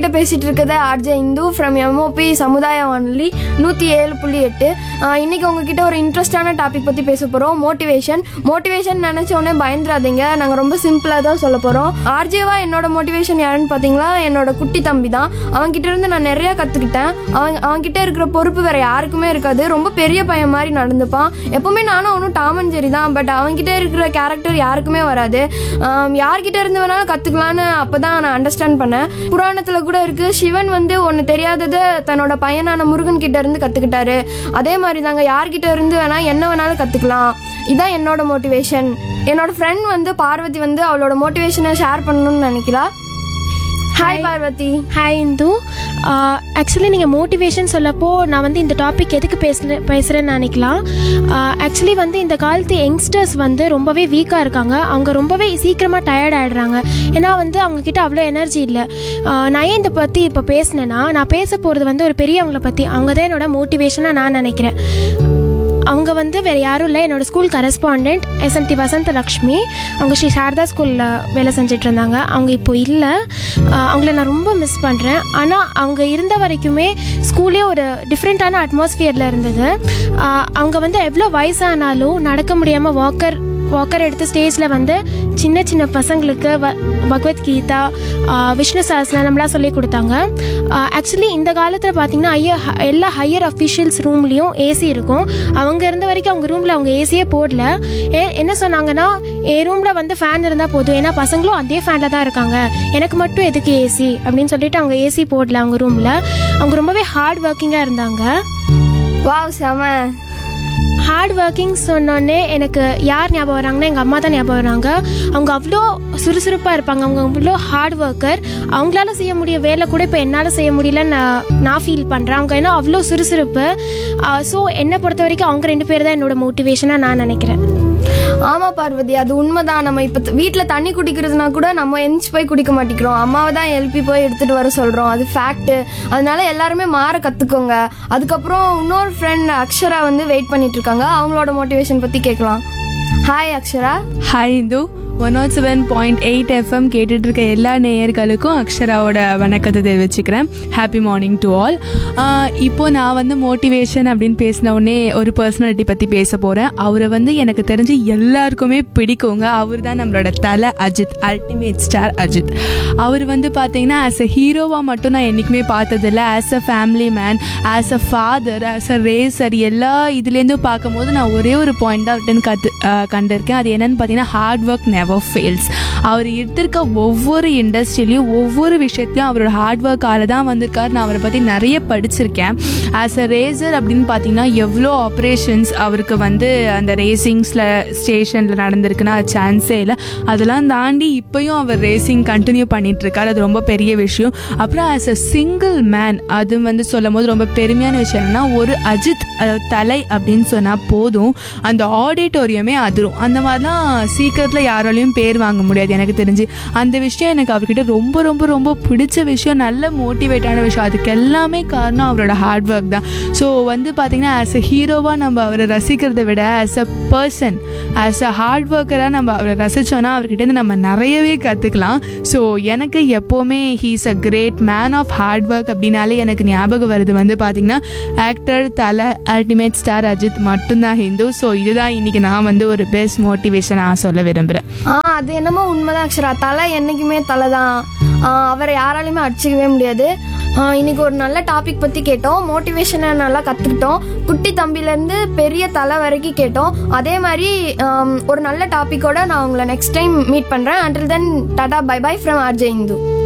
உங்ககிட்ட பேசிட்டு இருக்கிறது ஆர்ஜே இந்து ஃப்ரம் எம்ஓபி சமுதாய வானொலி நூற்றி ஏழு புள்ளி எட்டு ஆஹ் இன்னைக்கு உங்ககிட்ட ஒரு இன்ட்ரெஸ்டான டாபிக் பற்றி பேச போகிறோம் மோட்டிவேஷன் மோட்டிவேஷன் நினச்ச உடனே பயந்துடாதீங்க நாங்கள் ரொம்ப சிம்பிளாக தான் சொல்ல போகிறோம் ஆர்ஜேவா என்னோட மோட்டிவேஷன் யாருன்னு பார்த்தீங்களா என்னோட குட்டி தம்பி தான் அவன்கிட்ட இருந்து நான் நிறைய கற்றுக்கிட்டேன் அவன் அவன்கிட்ட இருக்கிற பொறுப்பு வேற யாருக்குமே இருக்காது ரொம்ப பெரிய பையன் மாதிரி நடந்துப்பான் எப்பவுமே நானும் அவனும் டாமன் ஜெரி தான் பட் அவன்கிட்ட இருக்கிற கேரக்டர் யாருக்குமே வராது ஆம், யார்கிட்ட இருந்து வேணாலும் கற்றுக்கலான்னு அப்போ தான் நான் அண்டர்ஸ்டாண்ட் பண்ணேன் புராணத்தில் கூட இருக்கு சிவன் வந்து ஒன்று தெரியாததை தன்னோட பையனான முருகன் கிட்ட இருந்து கற்றுக்கிட்டாரு அதே மாதிரி தாங்க யார்கிட்ட இருந்து வேணா என்ன வேணாலும் கற்றுக்கலாம் இதான் என்னோட மோட்டிவேஷன் என்னோட ஃப்ரெண்ட் வந்து பார்வதி வந்து அவளோட மோட்டிவேஷனை ஷேர் பண்ணணும்னு நினைக்கிறா hi Parvathi hi Indu actually நீங்கள் மோட்டிவேஷன் சொல்லப்போ நான் வந்து இந்த டாபிக் எதுக்கு பேசுகிறேன் பேசுகிறேன்னு நினைக்கலாம் ஆக்சுவலி வந்து இந்த காலத்து யங்ஸ்டர்ஸ் வந்து ரொம்பவே வீக்காக இருக்காங்க அவங்க ரொம்பவே சீக்கிரமாக டயர்ட் ஆகிடுறாங்க ஏன்னா வந்து அவங்கக்கிட்ட அவ்வளோ எனர்ஜி இல்லை நான் ஏன் இதை பற்றி இப்போ பேசினேன்னா நான் பேச போகிறது வந்து ஒரு பெரியவங்கள பற்றி அவங்க தான் என்னோட மோட்டிவேஷனாக நான் நினைக்கிறேன் அவங்க வந்து வேறு யாரும் இல்லை என்னோட ஸ்கூல் கரஸ்பாண்டன்ட் எஸ்எம்டி வசந்த லக்ஷ்மி அவங்க ஸ்ரீ சாரதா ஸ்கூலில் வேலை செஞ்சுட்டு இருந்தாங்க அவங்க இப்போ இல்லை அவங்கள நான் ரொம்ப மிஸ் பண்ணுறேன் ஆனால் அவங்க இருந்த வரைக்குமே ஸ்கூலே ஒரு டிஃப்ரெண்ட்டான அட்மாஸ்ஃபியரில் இருந்தது ஆஹ் அவங்க வந்து எவ்வளோ வயசானாலும் நடக்க முடியாமல் வாக்கர் வாக்கர் எடுத்து ஸ்டேஜில் வந்து சின்ன சின்ன பசங்களுக்கு வ பகவத்கீதா ஆஹ் விஷ்ணு சஹஸ்ரநாமம்லாம் சொல்லி கொடுத்தாங்க ஆக்சுவலி இந்த காலத்தில் பார்த்தீங்கன்னா ஐயா எல்லா ஹையர் அஃபிஷியல்ஸ் ரூம்லேயும் ஏசி இருக்கும் அவங்க இருந்த வரைக்கும் அவங்க ரூமில் அவங்க ஏசியே போடல ஏ என்ன சொன்னாங்கன்னா என் ரூமில் வந்து ஃபேன் இருந்தால் போதும் ஏன்னா பசங்களும் அதே ஃபேனில் தான் இருக்காங்க எனக்கு மட்டும் எதுக்கு ஏசி அப்படின்னு சொல்லிட்டு அவங்க ஏசி போடல அவங்க ரூமில் அவங்க ரொம்பவே ஹார்ட் ஒர்க்கிங்காக இருந்தாங்க வாவ் செம ஹார்ட் ஒர்க்கிங் சொன்னோடனே எனக்கு யார் ஞாபகம் வராங்கன்னா எங்கள் அம்மா தான் ஞாபகம் வராங்க அவங்க அவ்வளோ சுறுசுறுப்பாக இருப்பாங்க அவங்க அவ்வளோ ஹார்ட் ஒர்க்கர் அவங்களால செய்ய முடிய வேலை கூட இப்போ என்னால் செய்ய முடியலன்னு நான் நான் ஃபீல் பண்ணுறேன் அவங்க ஏன்னா அவ்வளோ சுறுசுறுப்பு ஸோ என்னை பொறுத்த வரைக்கும் அவங்க ரெண்டு பேர் தான் என்னோட மோட்டிவேஷனாக நான் நினைக்கிறேன் ஆமா பார்வதி அது உண்மைதான் நம்ம இப்ப த- வீட்ல தண்ணி குடிக்கிறதுனா கூட நம்ம எந்திச்சு போய் குடிக்க மாட்டேங்கிறோம் அம்மாவை தான் எழுப்பி போய் எடுத்துட்டு வர சொல்றோம் அது ஃபேக்ட் அதனால எல்லாருமே மாற கத்துக்கோங்க அதுக்கப்புறம் இன்னொரு ஃப்ரெண்ட் அக்ஷரா வந்து வெயிட் பண்ணிட்டு இருக்காங்க அவங்களோட மோட்டிவேஷன் பத்தி கேட்கலாம் hi Akshara hi Indu one nought seven point eight FM கேட்டுட்டு இருக்க எல்லா நேயர்களுக்கும் அக்ஷராவோட வணக்கத்தை தெரிவிச்சுக்கிறேன் ஹாப்பி மார்னிங் டு ஆல் இப்போ நான் வந்து மோட்டிவேஷன் அப்படின்னு பேசின உடனே ஒரு பர்சனாலிட்டி பற்றி பேச போகிறேன் அவரை வந்து எனக்கு தெரிஞ்சு எல்லாருக்குமே பிடிக்குங்க அவர் தான் நம்மளோட தலை அஜித் அல்டிமேட் ஸ்டார் அஜித் அவர் வந்து பார்த்தீங்கன்னா ஆஸ் அ ஹீரோவாக மட்டும் நான் என்றைக்குமே பார்த்ததில்ல as a family man as a father as a racer எல்லா இதுலேருந்தும் பார்க்கும்போது நான் ஒரே ஒரு பாயிண்ட் தான் அவர்கிட்ட கற்று கண்டிருக்கேன் அது என்னன்னு பார்த்தீங்கன்னா ஹார்ட் ஒர்க் நெவர் ஃபெயில்ஸ் அவர் எடுத்திருக்க ஒவ்வொரு இண்டஸ்ட்ரியிலையும் ஒவ்வொரு விஷயத்தையும் அவரோட ஹார்ட் ஒர்க்கால தான் வந்திருக்காரு நான் அவரை பற்றி நிறைய படிச்சிருக்கேன் ஆஸ் அ ரேசர் அப்படின்னு பார்த்தீங்கன்னா எவ்வளோ ஆப்ரேஷன்ஸ் அவருக்கு வந்து அந்த ரேசிங்ஸில் ஸ்டேஷனில் நடந்திருக்குன்னா அது சான்ஸே இல்லை அதெல்லாம் தாண்டி இப்போயும் அவர் ரேசிங் கண்டினியூ பண்ணிட்டு இருக்காரு அது ரொம்ப பெரிய விஷயம் அப்புறம் ஆஸ் அ சிங்கிள் மேன் அது வந்து சொல்லும் போது ரொம்ப பெருமையான விஷயம் என்னன்னா ஒரு அஜித் அதாவது தலை அப்படின்னு சொன்னால் போதும் அந்த ஆடிட்டோரியமே அதிரும் அந்த மாதிரிலாம் சீக்கிரத்தில் யாராலையும் பேர் வாங்க முடியாது எனக்கு தெரிஞ்சு அந்த விஷயம் எனக்கு அவர்கிட்ட ரொம்ப ரொம்ப ரொம்ப பிடிச்ச விஷயம் நல்ல மோட்டிவேட்டான விஷயம் அதுக்கு எல்லாமே காரணம் அவரோட ஹார்ட் ஒர்க் தான் ஸோ வந்து பார்த்தீங்கன்னா ஆஸ் அ ஹீரோவாக நம்ம அவரை ரசிக்கிறதை விட as a person as a hard ஒர்க்கராக நம்ம அவரை ரசித்தோன்னா அவர்கிட்ட நம்ம நிறையவே கற்றுக்கலாம் ஸோ எனக்கு எப்போவுமே he's a great man of hard work அப்படின்னாலே எனக்கு ஞாபகம் வருது வந்து பார்த்தீங்கன்னா ஆக்டர் தலை அல்டிமேட் ஸ்டார் அஜித் மட்டும்தான் ஹிந்து ஸோ இதுதான் இன்னைக்கு நான் வந்து ஒரு பெஸ்ட் மோட்டிவேஷனாக சொல்ல விரும்புகிறேன் ஆ அது என்னமோ உண்மைதான் அக்ஷரா தலை என்னைக்குமே தலை தான் ஆ, அவரை யாராலையுமே அடிச்சிக்கவே முடியாது ஆ, இன்னைக்கு ஒரு நல்ல டாபிக் பத்தி கேட்டோம் மோட்டிவேஷனை நல்லா கத்துக்கிட்டோம் குட்டி தம்பிலேருந்து பெரிய தலை வரைக்கும் கேட்டோம் அதே மாதிரி ஆம், ஒரு நல்ல டாபிக்கோட நான் உங்களை நெக்ஸ்ட் டைம் மீட் பண்றேன் until then tata bye bye from RJ Hindu